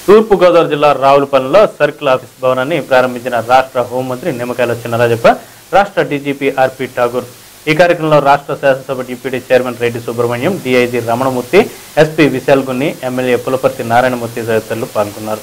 తూర్పుగోదావరి జిల్లా రావులపల్లిలో circle office భవనాన్ని ప్రారంభించిన రాష్ట్ర హోంమంత్రి నిమ్మకాయల చిన్నరాజప్ప రాష్ట్ర డీజీపీ ఆర్పి ఠాగూర్ ఈ కార్యక్రమంలో రాష్ట్ర శాసనసభ deputy chairman Reddy Subrahmanyam DIG Ramanamurthy SP Vishal Gunni MLA Pulaparthi Narayanamurthy తదితరులు పాల్గొన్నారు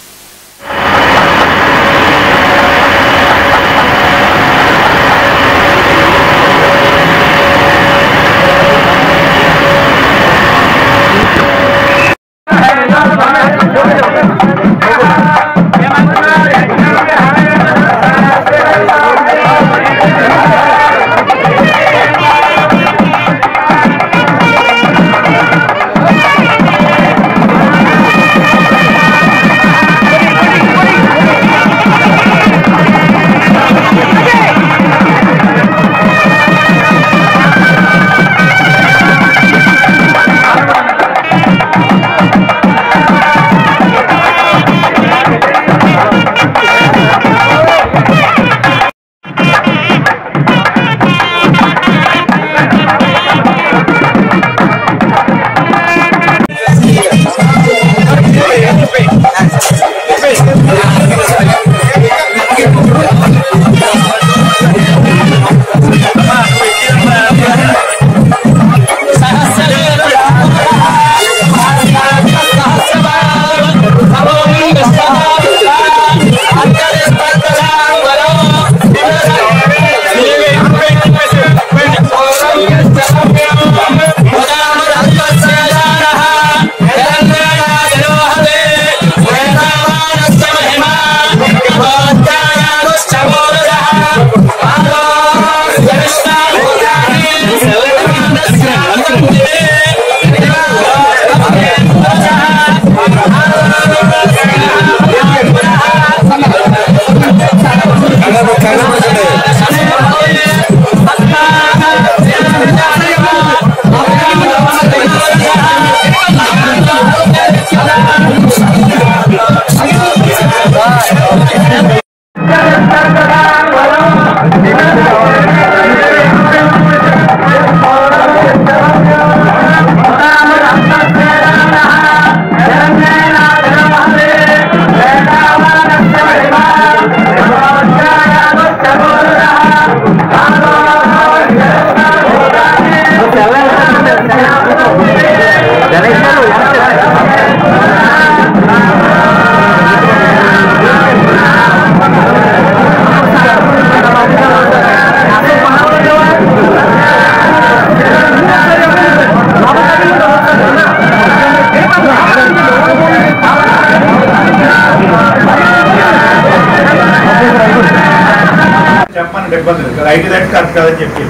చెప్పమని ఇబ్బంది లేదు ఐటీ రైట్ కరెక్ట్ కదని చెప్పి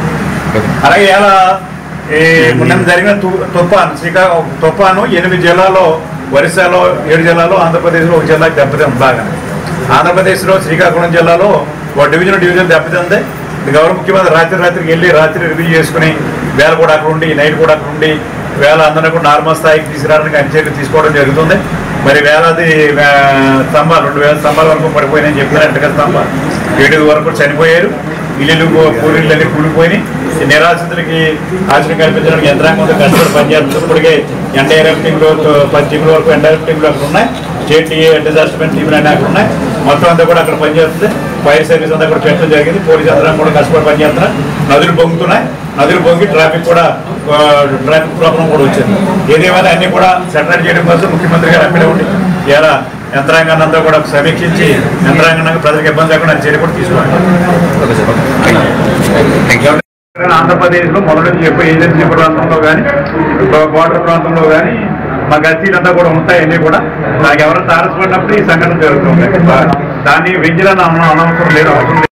అలాగే ఇలా ఈ మొన్న జరిగిన తు- తుఫాన్ శ్రీకాకుళం తుఫాను ఎనిమిది జిల్లాలో ఒరిస్సాలో ఏడు జిల్లాలో ఆంధ్రప్రదేశ్లో ఒక జిల్లా దెబ్బతింది బాగా ఆంధ్రప్రదేశ్లో శ్రీకాకుళం జిల్లాలో ఒక డివిజన్ డివిజన్ దెబ్బతింది గౌరవ ముఖ్యమంత్రి రాత్రి రాత్రికి వెళ్ళి రాత్రి రివ్యూ చేసుకుని వేళ కూడా అక్కడ ఉండి నైట్ కూడా అక్కడ ఉండి వేళ అందరినీ కూడా నార్మల్ స్థాయికి తీసుకురావడానికి అన్ని చర్యలు తీసుకోవడం జరుగుతుంది మరి వేలాది ఆ, స్తంభాలు రెండు వేల స్తంభాల వరకు పడిపోయినాయని చెప్పినారు ఎంటక స్తంభాలు ఏడు వరకు చనిపోయారు ఇల్లు పూరిళ్ళు అన్ని కూలిపోయినాయి ఈ నిరాశ్రితులకి ఆశ్రయం కల్పించడానికి యంత్రాంగంతో కష్టపడి పనిచేస్తుంది ఇప్పటికే ఎన్డీఆర్ఎఫ్ టీంలో పది టీంల వరకు ఎన్డీఆర్ఎఫ్ టీంలు అక్కడ ఉన్నాయి స్టేట్ డిజాస్టర్ టీంలు అన్నీ అక్కడ ఉన్నాయి మొత్తం అంతా కూడా అక్కడ పనిచేస్తుంది ఫైర్ సర్వీస్ అంతా కూడా పెట్టడం జరిగింది పోలీస్ యంత్రాంగం కూడా కష్టపడి పనిచేస్తున్నారు నదులు పొంగుతున్నాయి నదులు పొంగి ట్రాఫిక్ కూడా ఆ, ట్రాఫిక్ ప్రాబ్లం కూడా వచ్చింది ఏదేమైనా అన్ని కూడా సెటరేట్ చేయడం కోసం ముఖ్యమంత్రి గారు అక్కడే ఉండి ఇలా యంత్రాంగాన్ని అంతా కూడా సమీక్షించి యంత్రాంగాన్ని ప్రజలకు ఇబ్బంది లేకుండా చర్య కూడా తీసుకోవాలి ఆంధ్రప్రదేశ్ లో మొదటి నుంచి ఎక్కువ ఏజెన్సీ ప్రాంతంలో కానీ బోర్డర్ ప్రాంతంలో కానీ మా గస్తీలంతా కూడా ఉంటాయి అన్ని కూడా నాకు ఎవరు తారసపడినప్పుడు ఈ సంఘటన జరుగుతుంది దాన్ని వెంజలని అనవసరం లేదు అవసరం లేదు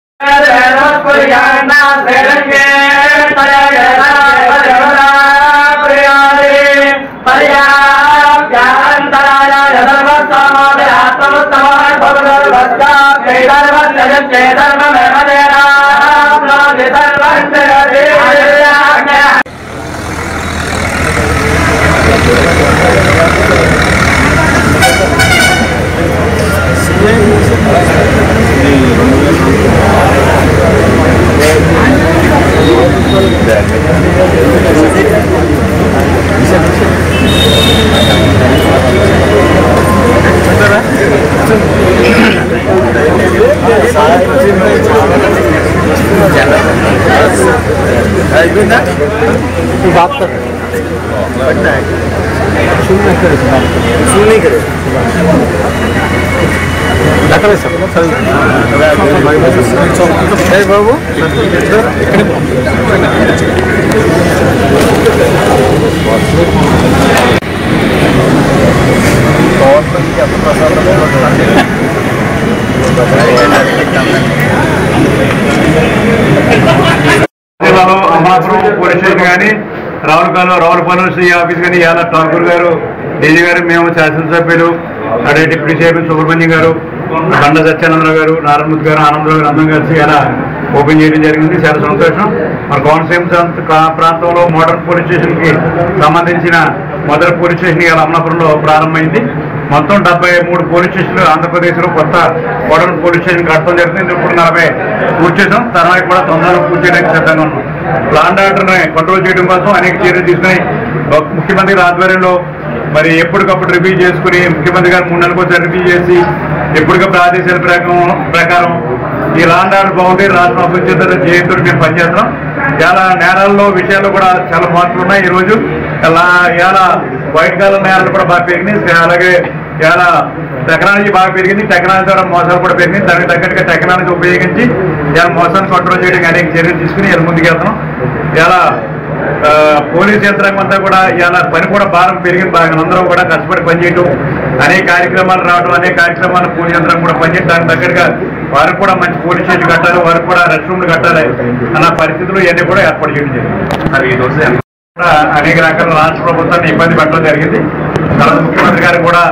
ధర్మ ఆ బాబు జిల్లాలో అమలాపురం పోలీస్ స్టేషన్ కానీ రావులపాలెం రావులపాలెం శ్రీ ఆఫీస్ కానీ యాద ఠాకూర్ గారు డీజీ గారు మేము శాసనసభ్యులు అదే డిప్యూటీ చైర్మన్ సుబ్రహ్మణ్యం గారు బండ సత్యానందరావు గారు నారాయణమూర్తి గారు ఆనందరావు గారు అందరం కలిసి ఇలా ఓపెన్ చేయడం జరిగింది చాలా సంతోషం మన కోనసీమ ప్రాంత- కా- ప్రాంతంలో మోడర్న్ పోలీస్ స్టేషన్ కి సంబంధించిన మొదటి పోలీస్ స్టేషన్ ఇవాళ అమలాపురంలో ప్రారంభమైంది మొత్తం డెబ్బై మూడు పోలీస్ స్టేషన్లు ఆంధ్రప్రదేశ్ లో కొత్త మోడర్న్ పోలీస్ స్టేషన్ కట్టడం జరుగుతుంది ఇప్పుడు నలభై పూర్తి చేసాం తర్వాత కూడా తొందరగా పూర్తి చేయడానికి సిద్ధంగా ఉన్నాం లాండ్ ఆర్డర్ ని కంట్రోల్ చేయడం కోసం అనేక చర్యలు తీసుకుని ఒక ముఖ్యమంత్రి గారి ఆధ్వర్యంలో మరి ఎప్పటికప్పుడు రివ్యూ చేసుకుని ముఖ్యమంత్రి గారు మూడు నెలలకు ఒకసారి రివ్యూ చేసి ఎప్పటికప్పుడు ఆదేశాల ప్రకారం ప్రకారం ఈ లాండ్ ఆర్డర్ బాగుంటే రాష్ట్రం అభివృద్ధి చెందిన జయంతుడు మేము పనిచేస్తున్నాం చాలా నేరాల్లో విషయాల్లో కూడా చాలా మార్పులు ఉన్నాయి ఈ రోజు ఇలా ఇలా వైట్ కాలం నేరాలు కూడా బాగా పెరిగినాయి అలాగే చాలా టెక్నాలజీ బాగా పెరిగింది టెక్నాలజీ ద్వారా మోసాలు కూడా పెరిగింది దానికి తగ్గట్టుగా టెక్నాలజీ ఉపయోగించి ఇలా మోసాన్ని కంట్రోల్ చేయడానికి అనేక చర్యలు తీసుకుని ఇలా ముందుకు వెళ్తున్నాం ఇలా ఆ, పోలీస్ యంత్రాంగం అంతా కూడా ఇలా పని కూడా భారం పెరిగింది బాగా అందరం కూడా కష్టపడి పనిచేయటం అనేక కార్యక్రమాలు రావడం అనేక కార్యక్రమాలు పోలీస్ యంత్రం కూడా పనిచేయడం దానికి దగ్గరగా వారికి కూడా మంచి పోలీస్ స్టేషన్ కట్టాలి వారికి కూడా రెస్ట్ రూమ్లు కట్టాలి అన్న పరిస్థితులు ఇవన్నీ కూడా ఏర్పాటు చేయడం జరిగింది మరి ఈ రోజు కూడా అనేక రకాల రాష్ట్ర ప్రభుత్వాన్ని ఇబ్బంది పెట్టడం జరిగింది తర్వాత ముఖ్యమంత్రి గారు కూడా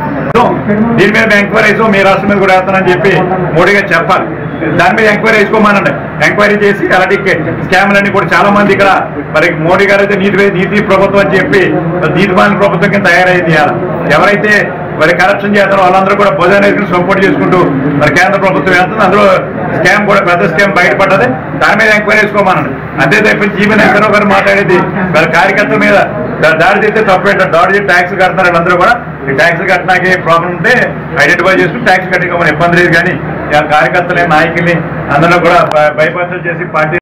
దీని మీద ఎంక్వైరీస్ మీ రాష్ట్రం మీద కూడా వేస్తానని చెప్పి మోడీ గారు చెప్పాలి దాని మీద ఎంక్వైరీ వేసుకోమనండి ఎంక్వైరీ చేసి అలాంటి స్కామ్లన్నీ కూడా చాలా మంది ఇక్కడ మరి మోడీ గారు అయితే నీతి నీతి ప్రభుత్వం అని చెప్పి నీతిమాలిన ప్రభుత్వం కింద తయారైంది ఇవాళ ఎవరైతే మరి కరప్షన్ చేస్తారో వాళ్ళందరూ కూడా భోజనం వేసుకుని సపోర్ట్ చేసుకుంటూ మరి కేంద్ర ప్రభుత్వం వేస్తుంది అందులో స్కామ్ కూడా పెద్ద స్కామ్ బయటపడ్డది దాని మీద ఎంక్వైరీ చేసుకోమనండి అంతే తప్పించి జీవన ఎక్కడో ఒకరు మాట్లాడేది మరి కార్యకర్తల మీద దా- దాడి చేస్తే తప్పేంట దాడి చేసి ట్యాక్స్ కడుతున్నారు వీళ్ళందరూ కూడా ఈ ట్యాక్స్ కట్టడానికి ప్రాబ్లం ఉంటే ఐడెంటిఫై చేసుకుని ట్యాక్స్ కట్టిన ఇబ్బంది లేదు కానీ ఈ కార్యకర్తలే నాయకుల్ని అందరూ కూడా భయపత్రం చేసి పార్టీ